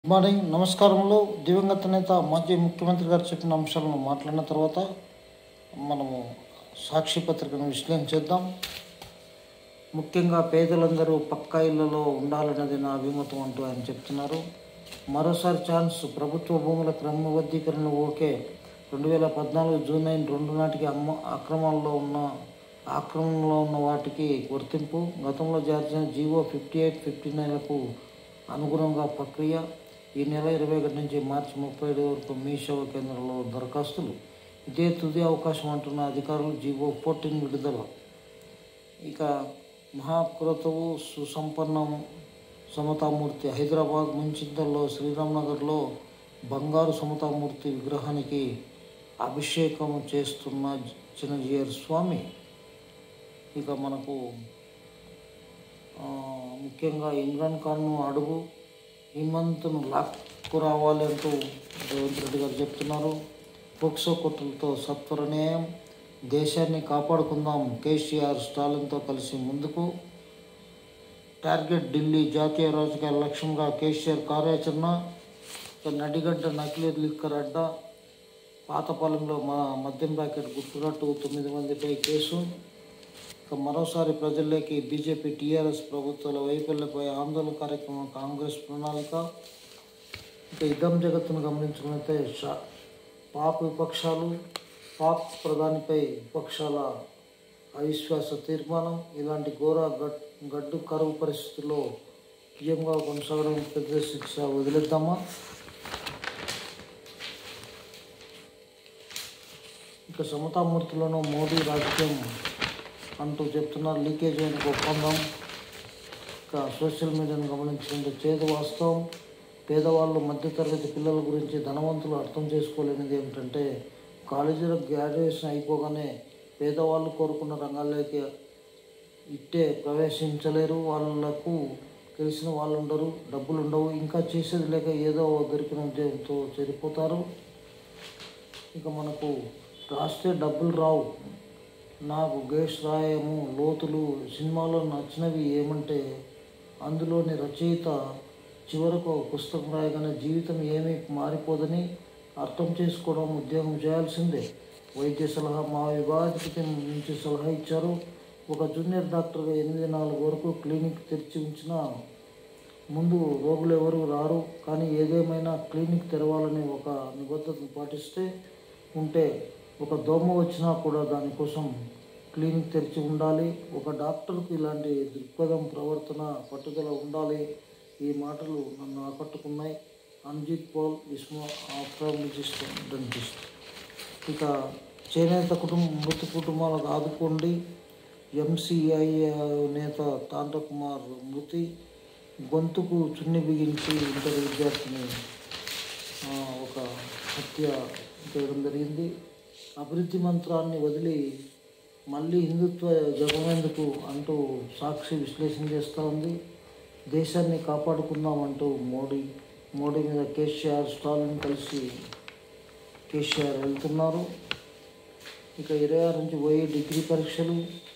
good morning నమస్కారంలో దివంగత నేత మాజీ ముఖ్యమంత్రి గారు చెప్పిన అంశాలను మాట్లాడిన తర్వాత మనము సాక్షి పత్రికను విశ్లేషించేద్దాం ముఖ్యంగా పేదలందరూ పక్కా ఇళ్లలో ఉండాలన్నది నా అభిమతం అంటూ ఆయన చెప్తున్నారు మరోసారి ఛాన్స్ ప్రభుత్వ భూముల క్రమబద్ధీకరణ ఓకే రెండు వేల పద్నాలుగు జూన్ నైన్ రెండు నాటికి అమ్మ అక్రమాల్లో ఉన్న ఆక్రమణలో ఉన్న వాటికి వర్తింపు గతంలో జారీ చేసిన జీవో ఫిఫ్టీ ఎయిట్ ఫిఫ్టీ నైన్లకు అనుగుణంగా ప్రక్రియ ఈ నెల ఇరవై ఒకటి నుంచి మార్చి ముప్పై ఏడు వరకు మీ సేవా కేంద్రంలో దరఖాస్తులు ఇదే తుది అవకాశం అంటున్న అధికారులు జీవో ఫోర్టీన్ విడుదల ఇక మహాకృతవు సుసంపన్నం సమతామూర్తి హైదరాబాద్ ముంచింతల్లో శ్రీరామ్నగర్లో బంగారు సమతామూర్తి విగ్రహానికి అభిషేకం చేస్తున్న చిన్నజీయర్ స్వామి ఇక మనకు ఆ, ముఖ్యంగా ఇమ్రాన్ ఖాన్ను అడుగు హిమంత్ను లాక్కు రావాలి అంటూ రేవంత్ రెడ్డి గారు చెప్తున్నారు పోక్సో కోర్టులతో సత్వర న్యాయం దేశాన్ని కాపాడుకుందాం కేసీఆర్ స్టాలిన్తో కలిసి ముందుకు టార్గెట్ ఢిల్లీ జాతీయ రాజకీయాల లక్ష్యంగా కేసీఆర్ కార్యాచరణ ఇక నడిగడ్డ నకిలీ లిక్కర్ అడ్డా పాతపాలెంలో మా మద్యం ప్యాకెట్ గుట్టురట్టు తొమ్మిది మందిపై కేసు ఇక మరోసారి ప్రజల్లోకి బీజేపీ టీఆర్ఎస్ ప్రభుత్వాల వైఫల్యపై ఆందోళన కార్యక్రమం కాంగ్రెస్ ప్రణాళిక ఇక యుద్ధం జగత్తును గమనించుకున్నట్లయితే షా పాక్ విపక్షాలు పాక్ ప్రధానిపై విపక్షాల అవిశ్వాస తీర్మానం ఇలాంటి ఘోర గడ్ గడ్డు కరువు పరిస్థితుల్లో పిఎంగా కొనసాగడం పెద్ద శిక్ష వదిలేద్దామా ఇక సమతామూర్తిలోనూ మోడీ రాజకీయం అంటూ చెప్తున్నారు లీకేజ్ అయిన ఒప్పందం ఇక సోషల్ మీడియాను గమనించుకుంటే చేదు వాస్తవం పేదవాళ్ళు మధ్యతరగతి పిల్లల గురించి ధనవంతులు అర్థం చేసుకోలేనిది ఏమిటంటే కాలేజీలో గ్రాడ్యుయేషన్ అయిపోగానే పేదవాళ్ళు కోరుకున్న రంగాల్లోకి ఇట్టే ప్రవేశించలేరు వాళ్ళకు తెలిసిన వాళ్ళు ఉండరు డబ్బులు ఉండవు ఇంకా చేసేది లేక ఏదో దొరికిన ఉద్యోగంతో చేరిపోతారు ఇక మనకు రాస్తే డబ్బులు రావు నాకు గేష్ రాయము లోతులు సినిమాలో నచ్చినవి ఏమంటే అందులోని రచయిత చివరకు ఒక పుస్తకం రాయగానే జీవితం ఏమీ మారిపోదని అర్థం చేసుకోవడం ఉద్యోగం చేయాల్సిందే వైద్య సలహా మా విభాధిపతి నుంచి సలహా ఇచ్చారు ఒక జూనియర్ డాక్టర్గా ఎనిమిది నాలుగు వరకు క్లినిక్ తెరిచి ఉంచిన ముందు రోగులు ఎవరు రారు కానీ ఏదేమైనా క్లినిక్ తెరవాలని ఒక నిబద్ధతను పాటిస్తే ఉంటే ఒక దోమ వచ్చినా కూడా దానికోసం క్లినిక్ తెరిచి ఉండాలి ఒక డాక్టర్కు ఇలాంటి దృక్పథం ప్రవర్తన పట్టుదల ఉండాలి ఈ మాటలు నన్ను ఆకట్టుకున్నాయి అన్జిత్ పౌల్ విస్మా ఆఫ్రాలజిస్ట్ డెంటిస్ట్ ఇక చేనేత కుటుంబం మృతి కుటుంబాలకు ఆదుకోండి ఎంసీఐ నేత తాండ్ర కుమార్ మృతి గొంతుకు చున్ని బిగించి ఇంటర్ విద్యార్థిని ఆ, ఒక హత్య చేయడం జరిగింది అభివృద్ధి మంత్రాన్ని వదిలి మళ్ళీ హిందుత్వ జపమెందుకు అంటూ సాక్షి విశ్లేషణ చేస్తూ ఉంది దేశాన్ని కాపాడుకుందామంటూ మోడీ మోడీ మీద కేసీఆర్ స్టాలిన్ కలిసి కేసీఆర్ వెళ్తున్నారు ఇక ఇరవై ఆరు నుంచి పోయి డిగ్రీ పరీక్షలు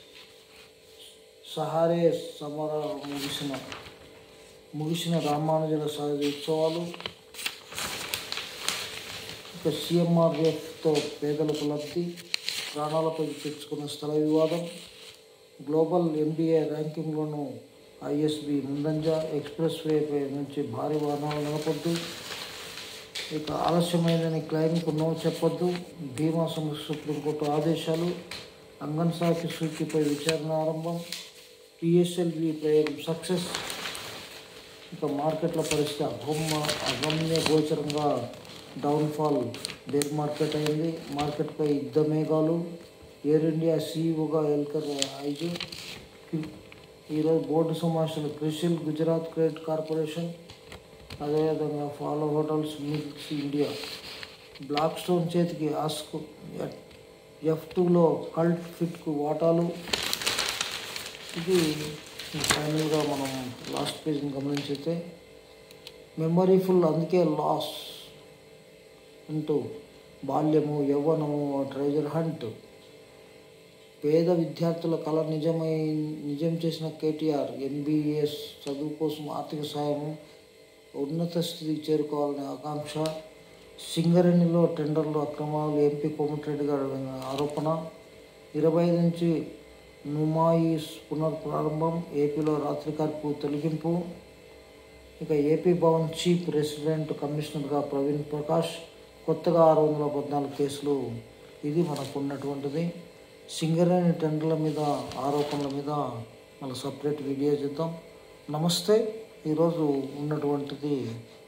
సహారే సమర ముగిసిన ముగిసిన రామానుజుల సహజ ఉత్సవాలు ఇక సిఎంఆర్ఎఫ్తో పేదలకు లబ్ధి ప్రాణాలపై తెచ్చుకున్న స్థల వివాదం గ్లోబల్ ఎంబీఏ ర్యాంకింగ్లోనూ ఐఎస్బి ముందంజ ఎక్స్ప్రెస్ వేపై నుంచి భారీ వాహనాలు నడపొద్దు ఇక ఆలస్యమైందని క్లైమ్కు నో చెప్పొద్దు బీమా సంస్థ సుప్రీంకోర్టు ఆదేశాలు అంగన్ సాకి సూచిపై విచారణ ఆరంభం పిఎస్ఎల్వి ప్రయోగం సక్సెస్ ఇక మార్కెట్ల పరిస్థితి అగమ్య అగమ్య గోచరంగా డౌన్ఫాల్ బేర్ మార్కెట్ అయింది మార్కెట్పై యుద్ధ మేఘాలు ఎయిర్ ఇండియా సీఈఓగా ఎల్కర్ ఐజు ఈరోజు బోర్డు సమావేశాలు క్రిషిల్ గుజరాత్ క్రెడిట్ కార్పొరేషన్ అదేవిధంగా ఫాలో hotels milks India Blackstone చేతికి ఆస్క్ ఎఫ్ టూలో కల్ట్ ఫిట్కు వాటాలు ఇది ఫైనల్గా మనం లాస్ట్ పేజ్ని గమనించితే మెమరీ ఫుల్ అందుకే లాస్ అంటూ బాల్యము యవ్వనము ట్రెజర్ హంట్ పేద విద్యార్థుల కళ నిజమై నిజం చేసిన కేటీఆర్ ఎంబీఎస్ చదువు కోసం ఆర్థిక సహాయం ఉన్నత స్థితికి చేరుకోవాలనే ఆకాంక్ష సింగరేణిలో టెండర్లు అక్రమాలు ఎంపీ కోమటిరెడ్డి గారి ఆరోపణ ఇరవై ఐదు నుంచి నుమాయిస్ పునఃప్రారంభం ఏపీలో రాత్రి కర్ఫ్యూ తొలగింపు ఇక ఏపీ భవన్ చీఫ్ ప్రెసిడెంట్ కమిషనర్గా ప్రవీణ్ ప్రకాష్ కొత్తగా ఆరు వందల పద్నాలుగు కేసులు ఇది మనకు ఉన్నటువంటిది సింగరేణి టెండర్ల మీద ఆరోపణల మీద మళ్ళీ సపరేట్ వీడియో చేద్దాం నమస్తే ఈరోజు ఉన్నటువంటిది